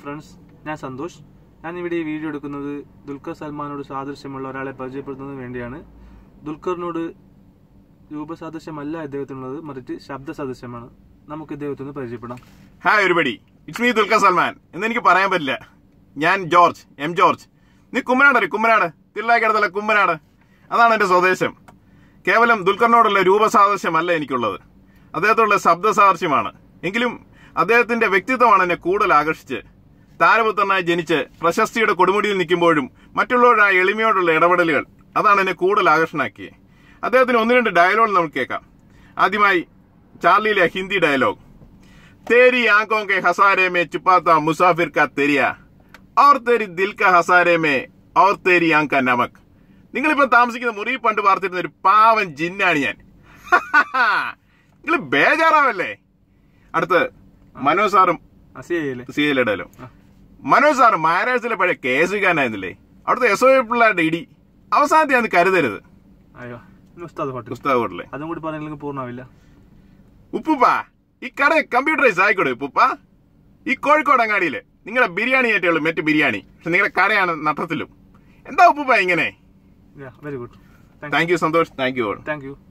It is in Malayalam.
ഫ്രണ്ട്സ് ഞാൻ സന്തോഷ് ഞാൻ ഇവിടെ ഈ വീഡിയോ എടുക്കുന്നത് ദുൽഖർ സൽമാനോട് സാദൃശ്യമുള്ള ഒരാളെ പരിചയപ്പെടുത്തുന്നതിന് വേണ്ടിയാണ് ദുൽഖറിനോട് രൂപസാദൃശ്യമല്ല ഇദ്ദേഹത്തിനുള്ളത് മറിച്ച് ശബ്ദ സാദൃശ്യമാണ് നമുക്ക് ഇദ്ദേഹത്തിന് പരിചയപ്പെടാം ഹായ് ഒരുപടി ഇറ്റ്സ് മീ ദുൽഖർ സൽമാൻ എന്ന് എനിക്ക് പറയാൻ പറ്റില്ല ഞാൻ ജോർജ് എം ജോർജ് നീ കുമ്മനാടല്ലേ കുമ്മനാട് തിരുലാക്കടത്തല്ല കുമ്മനാട് അതാണ് എന്റെ സ്വദേശം കേവലം ദുൽഖറിനോടുള്ള രൂപസാദൃശ്യമല്ല എനിക്കുള്ളത് അദ്ദേഹത്തോടുള്ള ശബ്ദസാദൃശ്യമാണ് എങ്കിലും അദ്ദേഹത്തിന്റെ വ്യക്തിത്വമാണ് എന്നെ കൂടുതൽ ആകർഷിച്ച് താരപുത്രനായി ജനിച്ച് പ്രശസ്തിയുടെ കൊടുമുടിയിൽ നിൽക്കുമ്പോഴും മറ്റുള്ളവരുടെ എളിമയോടുള്ള ഇടപെടലുകൾ അതാണ് എന്നെ കൂടുതൽ ആകർഷണാക്കിയത് അദ്ദേഹത്തിന് ഒന്ന് രണ്ട് ഡയലോഗ് നമുക്ക് കേൾക്കാം ആദ്യമായി ചാർലിയിലെ ഹിന്ദി ഡയലോഗ് तेरी आंखों के हसारे में छुपाता मुसाफिर का तेरिया और तेरी दिल का हसारे में और तेरी आंख का नमक നിങ്ങളിപ്പോ താമസിക്കുന്ന മുറി പണ്ട് പാർത്തിരുന്ന ഒരു പാവൻ ജിന്നാണ് ഞാൻ നിങ്ങൾ ബേജാറാവല്ലേ അടുത്ത് മനോജ് സാറും അസിയല്ലേ സിയിലിടലോ മനോജ് സാറ് മഹാരാഷ്ട്രയിലെ പഴയ കേസുകാരനായിരുന്നില്ലേ അവിടുത്തെ എസ് ഒ പിള്ളേരുടെ ഇടി അവസാനത്തെ അന്ന് കരുതരുത് അയ്യോ ഇന്ന് ഉസ്താദ് ഹോട്ടൽ പുസ്തകത്തിലെ അതും കൂടി പറഞ്ഞില്ലെങ്കിൽ പൂർണ്ണമാവില്ല ഉപ്പുപ്പ ഈ കട കമ്പ്യൂട്ടറൈസ് ആയിക്കോട്ടെ ഉപ്പുപ്പ ഈ കോഴിക്കോട് അങ്ങാടിയില് നിങ്ങളുടെ ബിരിയാണി ആയിട്ടുള്ളൂ മറ്റു ബിരിയാണി പക്ഷെ നിങ്ങളുടെ കടയാണ് നട്ടത്തിലും എന്താ ഉപ്പുപ്പ ഇങ്ങനെ very good thank you Santhosh thank you thank U